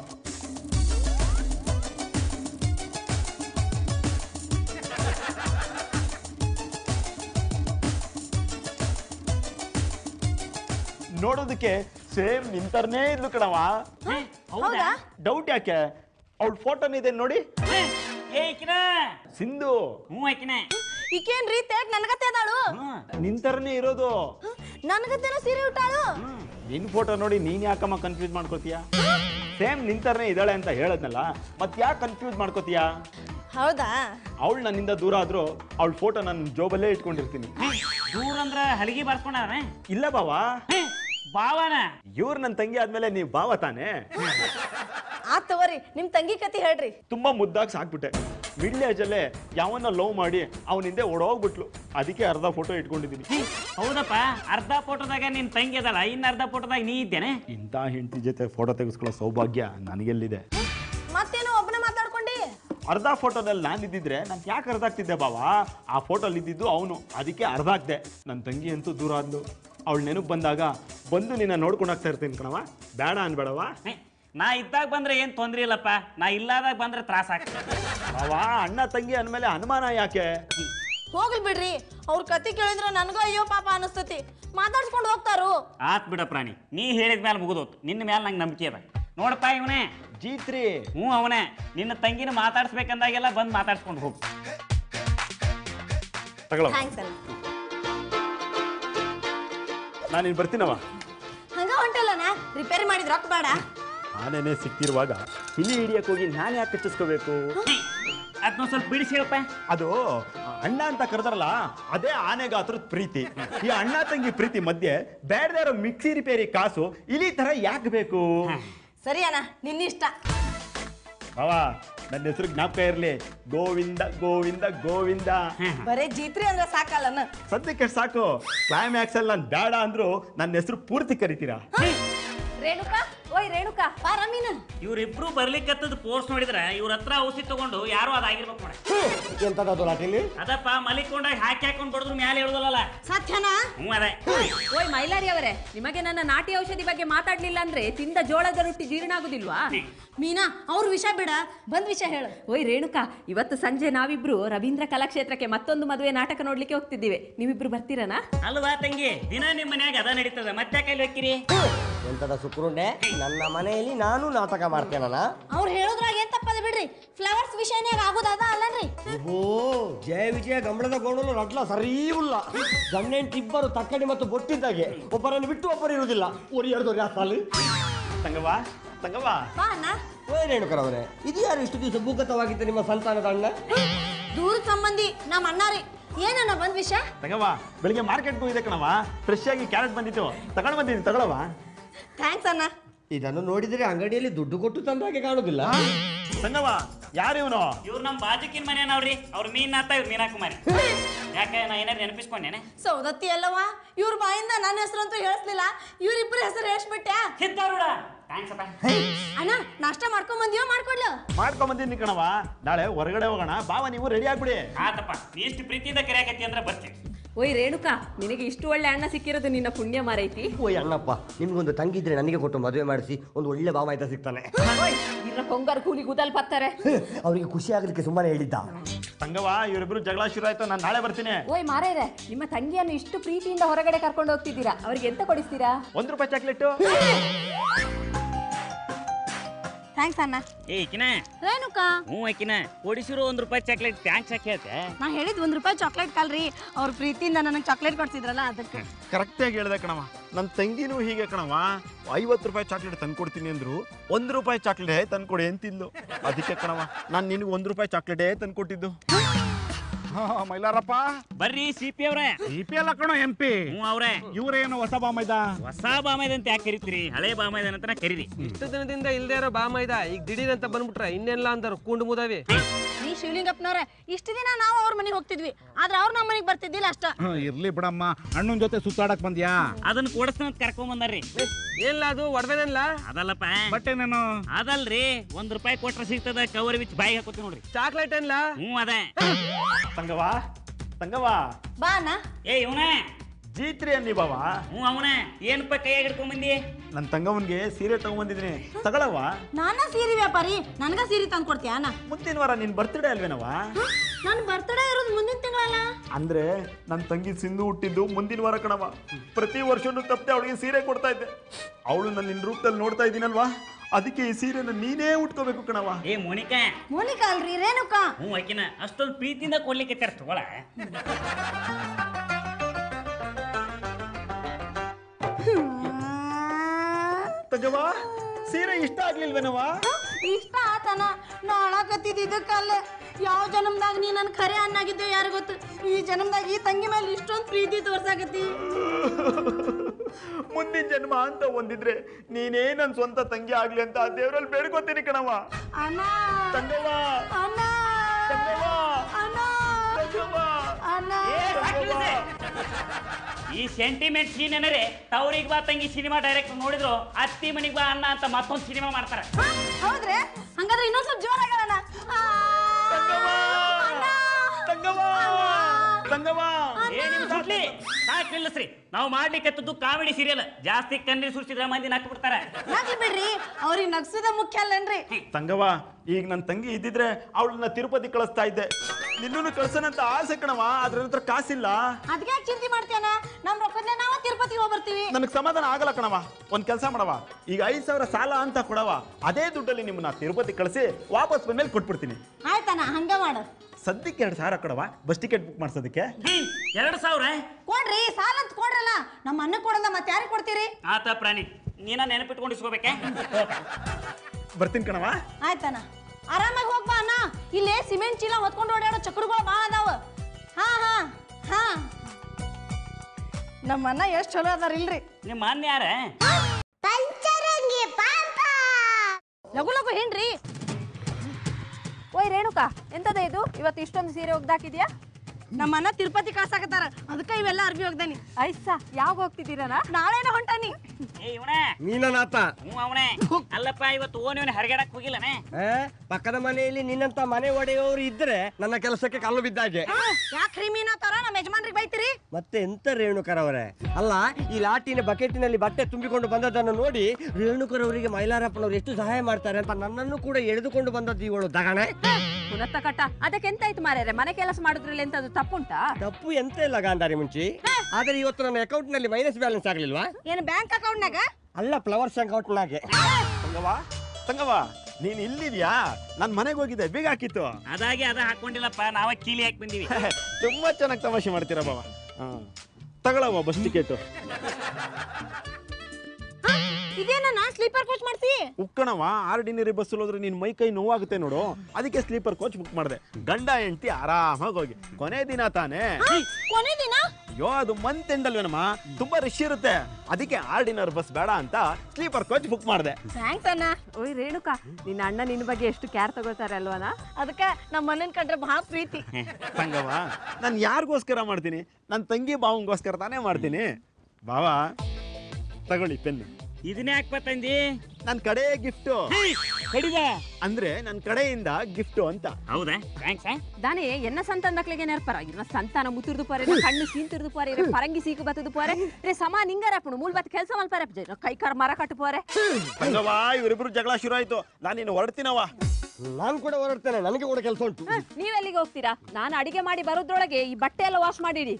ನೋಡೋದಕ್ಕೆ ಸೇಮ್ ನಿಂತರ್ನೇ ಇದ್ಲು ಕಣವ ಹೌದಾ ಡೌಟ್ ಯಾಕೆ ಅವಳ ಫೋಟೋನ ಇದೆ ನೋಡಿ ಏ ಈಕಿನ ಸಿಂಧು ಹ್ಞೂ ಆಕಿನ ಈಕೇನ್ರಿ ತೇಟ್ ನನ್ಗತ್ತೆ ಅದಾಳು ನಿಂತರನೇ ಇರೋದು ನನ್ಗತ್ತೇನೋ ಸೀರೆ ಉಟ್ಟಾಳು ನಿನ್ ಫೋಟೋ ನೋಡಿ ನೀನ್ ಯಾಕಮ್ಮ ಕನ್ಫ್ಯೂಸ್ ಮಾಡ್ಕೋತೀಯ ಸೇಮ್ ನಿಂತರನೇ ಇದ್ದಾಳೆ ಅಂತ ಹೇಳದ್ನಲ್ಲ ಮತ್ ಯಾಕೆ ಕನ್ಫ್ಯೂಸ್ ಮಾಡ್ಕೋತೀಯ ಹೌದಾ ಅವಳು ನನ್ನಿಂದ ದೂರ ಆದ್ರೂ ಅವಳ ಫೋಟೋ ನನ್ನ ಜೋಬಲ್ಲೇ ಇಟ್ಕೊಂಡಿರ್ತೀನಿ ದೂರ ಅಂದ್ರ ಹಲಗಿ ಬಾರ್ಸ್ಕೊಂಡಾರ ಇಲ್ಲ ಬಾವಾ ಬಾವನ ಇವ್ರು ನನ್ನ ತಂಗಿ ಆದ್ಮೇಲೆ ನೀವು ಬಾವ ತಾನೆ ಆತ್ ತಗೋರಿ ನಿಮ್ ತಂಗಿ ಕತಿ ಹೇಳ್ರಿ ತುಂಬಾ ಮುದ್ದಾಗಿ ಸಾಕ್ಬಿಟ್ಟೆ ಮಿಡ್ಲ್ ಏಜಲ್ಲೇ ಯಾವನ್ನ ಲವ್ ಮಾಡಿ ಅವನಿಂದೆ ಓಡೋಗ್ಬಿಟ್ಲು ಅದಕ್ಕೆ ಅರ್ಧ ಫೋಟೋ ಇಟ್ಕೊಂಡಿದ್ದೀನಿ ಹೌದಪ್ಪ ಅರ್ಧ ಫೋಟೋದಾಗ ನಿನ್ ತಂಗಿ ಅದಲ್ಲ ಇನ್ನ ಅರ್ಧ ಫೋಟೋದಾಗ ನೀ ಇದ್ದೇನೆ ಇಂಥ ಹೆಂಡತಿ ಜೊತೆ ಫೋಟೋ ತೆಗೆಸ್ಕೊಳ್ಳೋ ಸೌಭಾಗ್ಯ ನನಗೆಲ್ಲಿದೆ ಮತ್ತೇನೋ ಒಬ್ಬನ ಮಾತಾಡ್ಕೊಂಡಿ ಅರ್ಧ ಫೋಟೋದಲ್ಲಿ ನಾನು ಇದ್ದಿದ್ರೆ ನಾನು ಯಾಕೆ ಅರ್ಧ ಆಗ್ತಿದ್ದೆ ಬಾವಾ ಆ ಫೋಟೋಲ್ಲಿ ಇದ್ದಿದ್ದು ಅವನು ಅದಕ್ಕೆ ಅರ್ಧ ಆಗ್ದೆ ನನ್ನ ತಂಗಿ ಅಂತೂ ದೂರ ಆದ್ಲು ಅವಳು ನೆನಪು ಬಂದಾಗ ಬಂದು ನಿನ್ನ ನೋಡ್ಕೊಂಡು ಹೋಗ್ತಾ ಇರ್ತೀನಿ ಕಣವ ಬೇಡ ಅನ್ಬೇಡವಾ ಹೇ, ನಾ ಇದ್ದಾಗ ಬಂದ್ರೆ ಏನ್ ತೊಂದ್ರೆ ಇಲ್ಲಪ್ಪ ನಾ ಇಲ್ಲಾದಾಗ ಬಂದ್ರೆ ತ್ರಾಸ ಆಗ್ತದೆ ಬಾವಾ ಅಣ್ಣ ತಂಗಿ ಅಂದಮೇಲೆ ಅನುಮಾನ ಯಾಕೆ ಹೋಗ್ಲಿ ಬಿಡ್ರಿ ಅವ್ರ ಕತಿ ಕೇಳಿದ್ರೆ ನನಗೂ ಅಯ್ಯೋ ಪಾಪ ಅನಿಸ್ತತಿ ಮಾತಾಡ್ಸ್ಕೊಂಡು ಹೋಗ್ತಾರು ಆತ್ ಬಿಡ ಪ್ರಾಣಿ ನೀ ಹೇಳಿದ ಮೇಲೆ ಮುಗಿದೋತು ನಿನ್ನ ಮೇಲೆ ನಂಗೆ ನಂಬಿಕೆ ಅದ ನೋಡಪ್ಪ ಇವನೇ ಜೀತ್ರಿ ಹ್ಞೂ ಅವನೇ ನಿನ್ನ ತಂಗಿನ ಮಾತಾಡ್ಸ್ಬೇಕಂದಾಗೆಲ್ಲ ಬಂದು ಮಾತಾಡ್ಸ್ಕೊಂಡು ಹೋಗು ತಗೊಳ ಥ್ಯಾಂಕ್ಸ್ ಅಣ್ಣ ನಾನು ಇನ್ನು ಬರ್ತೀನವ ಹಂಗ ಹೊಂಟಲ್ಲನ ರಿಪೇರಿ ಮಾಡಿದ್ ರೊಕ್ಕ ಬೇಡ ಆನೆನೇ ಸಿಕ್ತಿರುವಾಗ ಹಿಲಿ ಹಿಡಿಯಕ್ಕೆ ಹೋಗಿ ನಾನು ಯಾಕೆ ಕಚ್ಚಿಸ್ಕೋಬೇಕು ಅದನ್ನ ಸ್ವಲ್ಪ ಬಿಡಿಸಿ ಹೇಳಪ್ಪ ಅದು ಅಣ್ಣ ಅಂತ ಕರೆದ್ರಲ್ಲ ಅದೇ ಆನೆ ಗಾತ್ರದ ಪ್ರೀತಿ ಈ ಅಣ್ಣ ತಂಗಿ ಪ್ರೀತಿ ಮಧ್ಯೆ ಬೇಡದೇ ಇರೋ ಮಿಕ್ಸಿ ರಿಪೇರಿ ಕಾಸು ಇಲಿ ತರ ಯಾಕೆ ಬೇಕು ಸರಿ ಅಣ್ಣ ನಿನ್ನಿಷ್ಟ ಅವ ನನ್ನ ಹೆಸರು ಜ್ಞಾಪಕ ಇರಲಿ ಗೋವಿಂದ ಗೋವಿಂದ ಗೋವಿಂದ ಬರೇ ಜೀತ್ರಿ ಅಂದ್ರೆ ಸಾಕಲ್ಲನ ಸದ್ಯಕ್ಕೆ ಸಾಕು ಕ್ಲೈಮ್ಯಾಕ್ಸ್ ಅಲ್ಲಿ ನಾನು ಬೇಡ ಅಂದ್ರು ನನ್ನ ಹೆಸರು ಪೂರ್ತಿ ಕರಿತೀರಾ ರೇಣುಕಾ ಓಯ್ ರೇಣುಕಾ ಬಾರ ಮೀನು ಇವ್ರಿಬ್ರು ಬರ್ಲಿಕ್ಕತ್ತದ ಪೋಸ್ಟ್ ನೋಡಿದ್ರ ಇವ್ರ ಹತ್ರ ಔಷಧಿ ತಗೊಂಡು ಯಾರೋ ಅದಾಗಿರ್ಬೇಕು ನೋಡ ಎಂತದದು ಲಾಟಿಲಿ ಅದಪ್ಪ ಮಲಿಕೊಂಡಾಗ ಹಾಕಿ ಹಾಕೊಂಡು ಬಡದ್ರು ಮ್ಯಾಲೆ ಹೇಳುದಲ್ಲ ಸತ್ಯನಾ ಹ್ಞೂ ಅದೇ ಓಯ್ ಮೈಲಾರಿ ಅವರೇ ನಿಮಗೆ ನನ್ನ ನಾಟಿ ಔಷಧಿ ಬಗ್ಗೆ ಮಾತಾಡ್ಲಿಲ್ಲ ಅಂದ್ರೆ ತಿಂದ ಜೋಳದ ರೊಟ್ಟಿ ಜೀರ್ಣ ಆಗುದಿಲ್ವಾ ಮೀನಾ ಅವ್ರ ವಿಷಯ ಬಿಡ ಬಂದ್ ವಿಷಯ ಹೇಳು ಓಯ್ ರೇಣುಕಾ ಇವತ್ತು ಸಂಜೆ ನಾವಿಬ್ರು ರವೀಂದ್ರ ಕಲಾಕ್ಷೇತ್ರಕ್ಕೆ ಮತ್ತೊಂದು ಮದುವೆ ನಾಟಕ ನೋಡ್ಲಿಕ್ಕೆ ಹೋಗ್ತಿದ್ದೀವಿ ನೀವಿಬ್ರು ಬರ್ತೀರನಾ ಅಲ್ವಾ ತಂಗಿ ದಿನ ನಿಮ್ಮ ಮನ್ಯಾಗ ಅದ ನಡೀತದ ಮತ್ತೆ ಕೈಲಿ ಹೋಗ್ತೀರಿ ಎಂತದ ಸುಕ್ರುಂಡೆ ನನ್ನ ಮನೆಯಲ್ಲಿ ನಾನು ನಾಟಕ ಮಾಡ್ತೇನಲ್ಲ ಅವ್ರು ಹೇಳೋದ್ರಾಗ ಏನ್ ತಪ್ಪದ ಬಿಡ್ರಿ ಫ್ಲವರ್ಸ್ ವಿಷಯನ್ಯಾಗ ಆಗೋದದ ಅಲ್ಲನ್ರಿ ಓಹೋ ಜಯ ವಿಜಯ ಗಮನದ ಗೋಣಲು ರಟ್ಲ ಸರಿಯುಲ್ಲ ಗಂಡೆಂಟಿಬ್ಬರು ತಕ್ಕಡಿ ಮತ್ತು ಬೊಟ್ಟಿದ್ದಾಗೆ ಒಬ್ಬರನ್ನು ಬಿಟ್ಟು ಒಬ್ಬರು ಇರುವುದಿಲ್ಲ ಒರಿಯರ್ದವ್ರು ಯಾವ ಸಾಲು ತಂಗವ್ವ ತಂಗವ್ವ ಬಾ ಅಣ್ಣ ಓ ರೇಣುಕರವರೇ ಇದು ಯಾರು ಇಷ್ಟು ದಿವಸ ಭೂಗತವಾಗಿದ್ದ ನಿಮ್ಮ ಸಂತಾನದ ಅಣ್ಣ ದೂರದ ಸಂಬಂಧಿ ನಮ್ಮ ಅಣ್ಣ ರೀ ಏನಣ್ಣ ಬಂದ್ ವಿಷಯ ತಗವಾ ಬೆಳಿಗ್ಗೆ ಮಾರ್ಕೆಟ್ಗೆ ಹೋಗಿದೆ ಕಣವ ಫ್ರೆಶ್ ಆಗಿ ಕ್ಯಾರೆಟ್ ಬಂದಿತ್ತು ತಗೊಂಡ್ ಬಂದಿದ್ದೀನಿ ತಗೊಳವ ಥ್ಯಾಂಕ್ಸ್ ಅಣ್ಣ ಇದನ್ನು ನೋಡಿದರೆ ಅಂಗಡಿಯಲ್ಲಿ ದುಡ್ಡು ಕೊಟ್ಟು ತಂದಾಗೆ ಕಾಣುದಿಲ್ಲ ಸಂಗವ ಯಾರು ಇವನು ಇವ್ರು ನಮ್ಮ ಬಾಜುಕಿನ ಮನೆಯವ್ರಿ ಅವ್ರ ಮೀನಾತ ಇವ್ರು ಮೀನಾಕುಮಾರಿ ಯಾಕೆ ನಾ ಏನಾರು ನೆನಪಿಸ್ಕೊಂಡೇನೆ ಸೌದತ್ತಿ ಅಲ್ಲವಾ ಇವ್ರ ಬಾಯಿಂದ ನನ್ನ ಹೆಸರು ಅಂತೂ ಹೇಳಿಸ್ಲಿಲ್ಲ ಇವ್ರಿಬ್ರ ಹೆಸರು ಹೇಳಿಸ್ಬಿಟ್ಯಾ ಸಿದ್ದಾರೂಢ ಥ್ಯಾಂಕ್ಸ್ ಅಪ್ಪ ಅಣ್ಣ ನಾಷ್ಟ ಮಾಡ್ಕೊಂಡ್ ಬಂದಿಯೋ ಮಾಡ್ಕೊಡ್ಲ ಮಾಡ್ಕೊಂಡ್ ಬಂದಿದ್ದೀನಿ ಕಣವ ನಾಳೆ ಹೊರಗಡೆ ಹೋಗೋಣ ಬಾವ ನೀವು ರೆಡಿ ಆಗ್ಬಿಡಿ ಆತಪ್ಪ ನೀ ಇಷ್ಟು ಪ್ರೀತಿಯಿಂದ ಕರೆಯಾಕತ್ತಿ ಅಂದ್ರೆ ಬರ್ತೀನಿ ಓಯ್ ರೇಣುಕಾ ನಿನಗೆ ಇಷ್ಟು ಒಳ್ಳೆ ಅಣ್ಣ ಸಿಕ್ಕಿರೋದು ನಿನ್ನ ಪುಣ್ಯ ಮಾರೈತಿ ಓಯ್ ಅಣ್ಣಪ್ಪ ನಿಮ್ಗೊಂದು ತಂಗಿದ್ರೆ ನನಗೆ ಕೊಟ್ಟು ಮದುವೆ ಮಾಡಿಸಿ ಒಂದು ಒಳ್ಳೆ ಭಾವ ಆಯ್ತಾ ಸಿಗ್ತಾನೆ ಓಯ್ ಇನ್ನ ಕೊಂಗಾರ್ ಕೂಲಿ ಗುದಲ್ ಪತ್ತಾರೆ ಅವರಿಗೆ ಖುಷಿ ಆಗಲಿಕ್ಕೆ ಸುಮ್ಮನೆ ಹೇಳಿದ್ದ ಸಂಗವ ಇವರಿಬ್ರು ಜಗಳ ಶುರು ಆಯ್ತು ನಾನು ನಾಳೆ ಬರ್ತೀನಿ ಓಯ್ ಮಾರೇರೆ ನಿಮ್ಮ ತಂಗಿಯನ್ನು ಇಷ್ಟು ಪ್ರೀತಿಯಿಂದ ಹೊರಗಡೆ ಕರ್ಕೊಂಡು ಹೋಗ್ತಿದ್ದೀರಾ ಅವ್ರಿಗೆ ಎಂತ ಕೊಡಿಸ್ತೀರಾ ಒಂದ್ ರೂಪಾಯಿ ಚಾಕ್ಲೇಟು ಥ್ಯಾಂಕ್ಸ್ ಅಣ್ಣ ಏ ಈಕಿನ ರೇಣುಕಾ ಹ್ಞೂ ಆಕಿನ ಕೊಡಿಸಿರೋ ಒಂದು ರೂಪಾಯಿ ಚಾಕ್ಲೇಟ್ ಥ್ಯಾಂಕ್ಸ್ ಹಾಕಿ ಹೇಳ್ತೆ ನಾ ಹೇಳಿದ್ ಒಂದ್ ರೂಪಾಯಿ ಚಾಕ್ಲೇಟ್ ಕಲ್ರಿ ಅವ್ರ ಪ್ರೀತಿಯಿಂದ ನನಗೆ ಚಾಕ್ಲೇಟ್ ಕೊಡ್ಸಿದ್ರಲ್ಲ ಅದಕ್ಕೆ ಕರೆಕ್ಟಾಗಿ ಹೇಳ್ದೆ ಕಣವ ನನ್ನ ತಂಗಿನೂ ಹೀಗೆ ಕಣವ ಐವತ್ತು ರೂಪಾಯಿ ಚಾಕ್ಲೇಟ್ ತಂದ್ಕೊಡ್ತೀನಿ ಅಂದ್ರು ಒಂದ್ ರೂಪಾಯಿ ಚಾಕ್ಲೇಟೇ ತಂದ್ಕೊಡಿ ಅಂತಿದ್ಲು ಅದಕ್ಕೆ ಕಣವ ನಾನು ನಿನಗೆ ಒಂದ್ ರೂಪಾಯಿ ಚಾಕ್ಲೇಟೇ ತಂದ್ಕೊಟ್ಟಿದ್ದು ಮೈಲಾರಪ್ಪ ಬರ್ರಿ ಸಿ ಪಿ ಅವ್ರೆ ಇ ಪಿ ಎಲ್ಲ ಕಣೋ ಎಂ ಪಿ ಹ್ಞೂ ಅವ್ರೆ ಇವ್ರೇನು ಹೊಸ ಬಾಮೈದ ಹೊಸ ಬಾಮೈದ ಅಂತ ಯಾಕೆ ಕರಿತೀರಿ ಹಳೆ ಬಾಮೈದ ಅಂತ ಕರೀರಿ ಇಷ್ಟು ದಿನದಿಂದ ಇಲ್ದೇ ಇರೋ ಬಾಮ ಇದ ಈಗ ದಿಢೀರ್ ಅಂತ ಬಂದ್ಬಿಟ್ರೆ ಇನ್ನೆಲ್ಲ ಅಂದರು ಕುಂಡು ಮುದಾವಿ ನೀ ಶಿವಲಿಂಗಪ್ಪನವ್ರೆ ಇಷ್ಟು ದಿನ ನಾವು ಅವ್ರ ಮನೆಗೆ ಹೋಗ್ತಿದ್ವಿ ಆದ್ರೆ ಅವ್ರು ನಮ್ಮ ಮನೆಗೆ ಬರ್ತಿದ್ದಿಲ್ಲ ಅಷ್ಟ ಇರ್ಲಿ ಬಿಡಮ್ಮ ಅಣ್ಣನ ಜೊತೆ ಸುತ್ತಾಡಕ್ ಬಂದ್ಯಾ ಅದನ್ನ ಕೊಡಿಸ್ತಾನ ಅಂತ ಕರ್ಕೊಂಡ್ ಬಂದಾರ್ರಿ ಏನಿಲ್ಲ ಅದು ಒಡವೆನಲ್ಲ ಅದಲ್ಲಪ್ಪ ಬಟ್ಟೆ ನಾನು ಅದಲ್ರಿ ಒಂದ್ ರೂಪಾಯಿ ಕೊಟ್ರೆ ಸಿಗ್ತದ ಕವರ್ ಬಿಚ್ಚಿ ಬಾಯಿಗೆ ಹಾಕೋತಿ ನೋಡ್ರಿ ಚಾಕ್ಲೇಟ್ ಏನಿಲ್ಲ ಹ್ಞೂ ಅದೇ ತಂಗವ ತಂಗವ ಬಾ ಅಣ್ಣ ಏ ಇವನೇ ಜೀತ್ರಿ ಅನ್ನಿ ಬಾವ ಹ್ಞೂ ಅವನೇ ಏನಪ್ಪ ಕೈಯಾಗ ಹಿಡ್ಕೊಂಡ್ ಬಂದಿ ನನ್ನ ತಂಗವನ್ಗೆ ಸೀರೆ ತಗೊಂಬಂದಿದ್ದೀನಿ ತಗೊಳವ ನಾನ ಸೀರೆ ವ್ಯಾಪಾರಿ ನನಗ ಸೀರೆ ತಂದು ಕೊಡ್ತೀಯ ಅಣ್ಣ ಮುಂದಿನ ವಾರ ನಿನ್ ಬರ್ತ್ಡೇ ಅಲ್ವೇನವ ನನ್ನ ಬರ್ತಡೇ ಇರೋದು ಮುಂದಿನ ತಿಂಗಳಲ್ಲ ಅಂದ್ರೆ ನನ್ನ ತಂಗಿ ಸಿಂಧು ಹುಟ್ಟಿದ್ದು ಮುಂದಿನ ವಾರ ಕಣವ ಪ್ರತಿ ವರ್ಷನೂ ತಪ್ಪದೆ ಅವಳಿಗೆ ಸೀರೆ ಕೊಡ್ತಾ ಇದ್ದೆ ಅವಳು ನನ್ನ ನಿನ್ನ ರೂಪದಲ್ಲಿ ನೋಡ್ತಾ ಇದ್ದೀನಲ್ವಾ ಅದಕ್ಕೆ ಈ ಸೀರೆನ ನೀನೇ ಉಟ್ಕೋಬೇಕು ಕಣವ ಏ ಮೋನಿಕಾ ಮೋನಿಕಾ ಅಲ್ರಿ ರೇಣುಕಾ ಹ್ಞೂ ಆಕಿನ ಅಷ್ಟೊಂದು ಪ್ರೀತಿಯಿಂದ ಕೊಡ್ಲಿಕ್ಕೆ ತರ್ಸ್ ತಗೊಳ ತಗವ ಸೀರೆ ಇಷ್ಟ ಆಗ್ಲಿಲ್ವೇನವ ಇಷ್ಟ ಆತನ ನಾಳಕತ್ತಿದ್ ಇದಕ್ಕಲ್ಲ ಯಾವ ಜನ್ಮದಾಗ ನೀ ನನ್ ಖರೆ ಅನ್ನಾಗಿದ್ದೆ ಯಾರು ಗೊತ್ತು ಈ ಜನ್ಮದಾಗ ಈ ತಂಗಿ ಮೇಲೆ ಇಷ್ಟೊಂದು ಪ್ರೀತಿ ತೋರ್ಸಾಕತ್ತಿ ಮುಂದಿನ ಜನ್ಮ ಅಂತ ಒಂದಿದ್ರೆ ನೀನೇ ನನ್ನ ಸ್ವಂತ ತಂಗಿ ಆಗ್ಲಿ ಅಂತ ಆ ದೇವ್ರಲ್ಲಿ ಬೇಡ್ಕೊತೀನಿ ಕಣವ ಅಣ್ಣ ತಂಗವ ಅಣ್ಣ ತಂಗವ ಅಣ್ಣ ತಂಗವ ಅಣ್ಣ ಈ ಸೆಂಟಿಮೆಂಟ್ ಸೀನ್ ಏನರೆ ತವ್ರಿಗೆ ಬಾ ತಂಗಿ ಸಿನಿಮಾ ಡೈರೆಕ್ಟ್ ನೋಡಿದ್ರು ಅತ್ತಿ ಮನಿಗ್ ಬಾ ಅಣ್ಣ ಅಂತ ಮತ್ತೊಂದು ಸಿನಿಮಾ ಮಾಡ್ತಾರೆ ಹ? ಹೌದ್ರೆ ಹಂಗಾದ್ರೆ ಇನ್ನೊಂದ್ ಸ್ವಲ್ಪ ಜೋರಾಗಣ ತಂಗವ ತಂಗವ ಏ ನಿಮ್ ಸುಟ್ಲಿ ಸಾಕ್ ನಿಲ್ಲಿಸ್ರಿ ನಾವು ಮಾಡ್ಲಿಕ್ಕತ್ತದ್ದು ಕಾಮಿಡಿ ಸೀರಿಯಲ್ ಜಾಸ್ತಿ ಕಣ್ಣೀರ್ ಸುರಿಸಿದ್ರೆ ಮಂದಿ ನಕ್ಕು ಬಿಡ್ತಾರೆ ನಗ್ಲಿ ಬಿಡ್ರಿ ಅವ್ರಿಗೆ ನಗ್ಸೋದ ಮುಖ್ಯ ಅಲ್ಲನ್ರಿ ತಂಗವ ಈಗ ನನ್ನ ತಂಗಿ ಇದ್ದಿದ್ರೆ ಅವಳನ್ನ ತಿರುಪತಿ ಕಳಿಸ್ತಾ ಇದ್ದೆ ನಿನ್ನೂ ಕಳ್ಸನಂತ ಆಸೆ ಕಣವ ಅದ್ರ ಹತ್ರ ಕಾಸಿಲ್ಲ ಅದಕ್ಕೆ ಯಾಕೆ ಚಿಂತೆ ಮಾಡ್ತೀಯನ ನಮ್ ರೊಕ್ಕದ್ಲೆ ನಾವ ತಿರುಪತಿಗೆ ಹೋಗಿ ಬರ್ತೀವಿ ನನಗೆ ಸಮಾಧಾನ ಆಗಲ್ಲ ಕಣವ ಒಂದ್ ಕೆಲಸ ಮಾಡವ ಈಗ ಐದ್ ಸಾವಿರ ಸಾಲ ಅಂತ ಕೊಡವ ಅದೇ ದುಡ್ಡಲ್ಲಿ ನಿಮ್ಮನ್ನ ತಿರುಪತಿ ಕಳಿಸಿ ವಾಪಸ್ ಬಂದ್ಮೇಲೆ ಕೊಟ್ಬಿಡ್ತೀನಿ ಆಯ್ತಣ್ಣ ಹಂಗ ಮಾಡು ಸದ್ಯಕ್ಕೆ ಎರಡು ಸಾವಿರ ಕೊಡವ ಬಸ್ ಟಿಕೆಟ್ ಬುಕ್ ಮಾಡ್ಸೋದಕ್ಕೆ ಹ್ಮ್, ಎರಡು ಸಾವಿರ ಕೊಡ್ರಿ ಸಾಲ ಅಂತ ಕೊಡ್ರಲ್ಲ ನಮ್ಮ ಅನ್ನ ಕೊಡಲ್ಲ ಮತ್ತೆ ಯಾರಿಗೆ ಕೊಡ್ತೀರಿ ಆತ ಪ್ರಾಣಿ ನೀನ ನೆನಪಿಟ್ಕೊಂಡು ಇಸ್ಕೋಬೇಕೆ ಬರ್ತೀನಿ ಕಣವ ಆಯ್ತಣ್ಣ ಆರಾಮಾಗಿ ಹೋಗ್ಬಾ ಅಣ್ಣ ಇಲ್ಲೇ ಸಿಮೆಂಟ್ ಚೀಲ ಹೊತ್ಕೊಂಡು ಓಡಾಡೋ ಚಕ್ರಗಳು ಬಾ ಅದಾವ ಹಾ ಹಾ ಹಾ ನಮ್ಮ ಅಣ್ಣ ಎಷ್ಟು ಚಲೋ ಅದಾರ ಇಲ್ರಿ ನಿಮ್ಮ ಅನ್ನ ಯಾರ ಲಗು ಲಗು ಏನ್ರಿ ಓಯ್ ರೇಣುಕಾ ಎಂತದ ಇದು ಇವತ್ತು ಇಷ್ಟೊಂದು ಸೀರೆ ಒಗ್ದಾಕಿದ್ಯಾ ನಮ್ಮ ಅಣ್ಣ ತಿರುಪತಿ ಕಳ್ಸಾಕತ್ತಾರ ಅದಕ್ಕೆ ಇವೆಲ್ಲ ಅರ್ಬಿ ಹೋಗ್ದಾನಿ ಐಸಾ ಯಾವಾಗ ಹೋಗ್ತಿದ್ದೀರನ ನಾಳೆನ ಹೊಂಟಾನಿ ಏ ಇವನೇ ನೀನನಾತ ಹ್ಞೂ ಅವನೇ ಅಲ್ಲಪ್ಪ ಇವತ್ತು ಓನಿವನ್ ಹರಗಾಡಕ್ ಹೋಗಿಲ್ಲನೆ ಆ, ಪಕ್ಕದ ಮನೆಯಲ್ಲಿ ನಿನ್ನಂತ ಮನೆ ಒಡೆಯೋರು ಇದ್ರೆ ನನ್ನ ಕೆಲಸಕ್ಕೆ ಕಲ್ಲು ಬಿದ್ದಾಗೆ ಯಾಕ್ರಿ ಮೀನಾತಾರ ನಮ್ಮ ಯಜಮಾನ್ರಿಗೆ ಬೈತೀರಿ ಮತ್ತೆ ಎಂತ ರೇಣುಕರವರೇ ಅಲ್ಲ ಈ ಲಾಟಿನ ಬಕೆಟಿನಲ್ಲಿ ಬಟ್ಟೆ ತುಂಬಿಕೊಂಡು ಬಂದದ್ದನ್ನು ನೋಡಿ ರೇಣುಕರವರಿಗೆ ಮೈಲಾರಪ್ಪನವರು ಎಷ್ಟು ಸಹಾಯ ಮಾಡ್ತಾರೆ ಅಂತ ನನ್ನನ್ನು ಕೂಡ ಎಳೆದುಕೊಂಡು ಬಂದದ್ದು ಇವಳು ದಗಣೆ ಪುನತ್ತ ಕಟ್ಟ ಅದಕ್ಕೆ ಎಂತಾಯ್ತು ಮಾರ್ಯಾರೆ ಮನೆ ಕೆಲಸ ಮಾಡುದ್ರಲ್ಲಿ ಎಂತದು ತಪ್ಪುಂಟಾ ತಪ್ಪು ಎಂತ ಇಲ್ಲ ಗಾಂಧಾರಿ ಮುಂಚಿ ಆದರೆ ಇವತ್ತು ನನ್ನ ಅಕೌಂಟ್ ನಲ್ಲಿ ಮೈನಸ್ ಬ್ಯಾಲೆನ್ಸ್ ಆಗ್ಲಿಲ್ವಾ ಏನು ಬ್ಯಾಂಕ್ ಅಕೌಂಟ್ನಾಗ ಅಲ್ಲ ಫ್ಲವರ್ಸ್ ಅಕೌಂಟ್ನಾಗೆ ತಂಗವ ತಂಗವ ನೀನ್ ಇಲ್ಲಿದ್ಯಾ ನಾನು ಮನೆಗೆ ಹೋಗಿದ್ದೆ ಬೇಗ ಹಾಕಿತ್ತು ಅದಾಗಿ ಅದ ಹಾಕೊಂಡಿಲ್ಲಪ್ಪ ನಾವ ಕೀಲಿ ಹಾಕಿ ಬಂದೀವಿ ತುಂಬಾ ಚೆನ್ನಾಗಿ ತಮಾಷೆ ಮಾಡ್ತೀರಾ ಬಾವ ಹಾ ತಗೊಳವ ಬಸ್ ಟಿಕೆಟ್ ಇದೇನ ಸ್ಲೀಪರ್ ಕೋಚ್ ಮಾಡ್ತಿ ಉಕ್ಕಣವ ಆರ್ಡಿನರಿ ಬಸ್ ಹೋದ್ರೆ ನಿನ್ ಮೈ ಕೈ ನೋವಾಗುತ್ತೆ ನೋಡು ಅದಕ್ಕೆ ಸ್ಲೀಪರ್ ಕೋಚ್ ಬುಕ್ ಮಾಡಿದೆ ಗಂಡ ಹೆಂಡತಿ ಆರಾಮಾಗಿ ಹೋಗಿ ಕೊನೆ ದಿನ ತಾನೇ ಕೊನೆ ದಿನ ಅಯ್ಯೋ ಅದು ಮಂತ್ ಎಂಡ್ ಅಲ್ವೇನಮ್ಮ ತುಂಬಾ ರಶ್ ಇರುತ್ತೆ ಅದಕ್ಕೆ ಆರ್ಡಿನರ್ ಬಸ್ ಬೇಡ ಅಂತ ಸ್ಲೀಪರ್ ಕೋಚ್ ಬುಕ್ ಮಾಡಿದೆ ಥ್ಯಾಂಕ್ಸ್ ಅಣ್ಣ ಓಯ್ ರೇಣುಕಾ ನಿನ್ನ ಅಣ್ಣ ನಿನ್ನ ಬಗ್ಗೆ ಎಷ್ಟು ಕ್ಯಾರ್ ತಗೋತಾರೆ ಅಲ್ವನಾ ಅದಕ್ಕೆ ನಮ್ಮ ಮನೆನ್ ಕಂಡ್ರೆ ಬಹಳ ಪ್ರೀತಿ ತಂಗವ ನಾನು ಯಾರಿಗೋಸ್ಕರ ಮಾಡ್ತೀನಿ ನನ್ನ ತಂಗಿ ಬಾವಂಗೋಸ್ಕರ ತಾನೇ ಮಾಡ್ತೀನಿ ಬಾವ ತಗೊಳ್ಳಿ ಪೆನ್ನು ಇದನ್ನೇ ಹಾಕ್ಬಾ ತಂದಿ ನನ್ನ ಕಡೆ ಗಿಫ್ಟು ಕಡಿದ ಅಂದ್ರೆ ನನ್ನ ಕಡೆಯಿಂದ ಗಿಫ್ಟು ಅಂತ ಹೌದಾ ಥ್ಯಾಂಕ್ಸ್ ದಾನೆ ಎನ್ನ ಸಂತಾನ ಮಕ್ಳಿಗೆ ನೆನಪರ ಇನ್ನ ಸಂತಾನ ಮುತ್ತಿರ್ದು ಪಾರೆ ಕಣ್ಣು ಸೀಂತಿರ್ದು ಪಾರೆ ಇರ ಪರಂಗಿ ಸೀಕು ಬತ್ತದು ಪಾರೆ ರೇ ಸಮ ನಿಂಗರಪ್ಪನು ಮೂಲ್ ಬತ್ ಕೆಲಸ ಮಲ್ಪಾರೆ ಕೈ ಕಾರ್ ಮರ ಕಟ್ಟು ಪಾರೆ ತಂಗವ ಇವರಿಬ್ರು ಜಗಳ ಶುರು ಆಯ್ತು ನಾನು ಇನ್ನು ಹೊರಡ್ತೀನವ ನಾನು ಕೂಡ ಹೊರಡ್ತೇನೆ ನನಗೆ ಕೂಡ ಕೆಲಸ ಉಂಟು ನೀವೆಲ್ಲಿಗೆ ಹೋಗ್ತೀರಾ ನಾನು ಅಡಿಗೆ ಮಾಡಿ ಬರೋದ್ರೊಳಗೆ ಈ ಬಟ್ಟೆ ಎಲ್ಲ ವಾಶ್ ಮಾಡಿಡಿ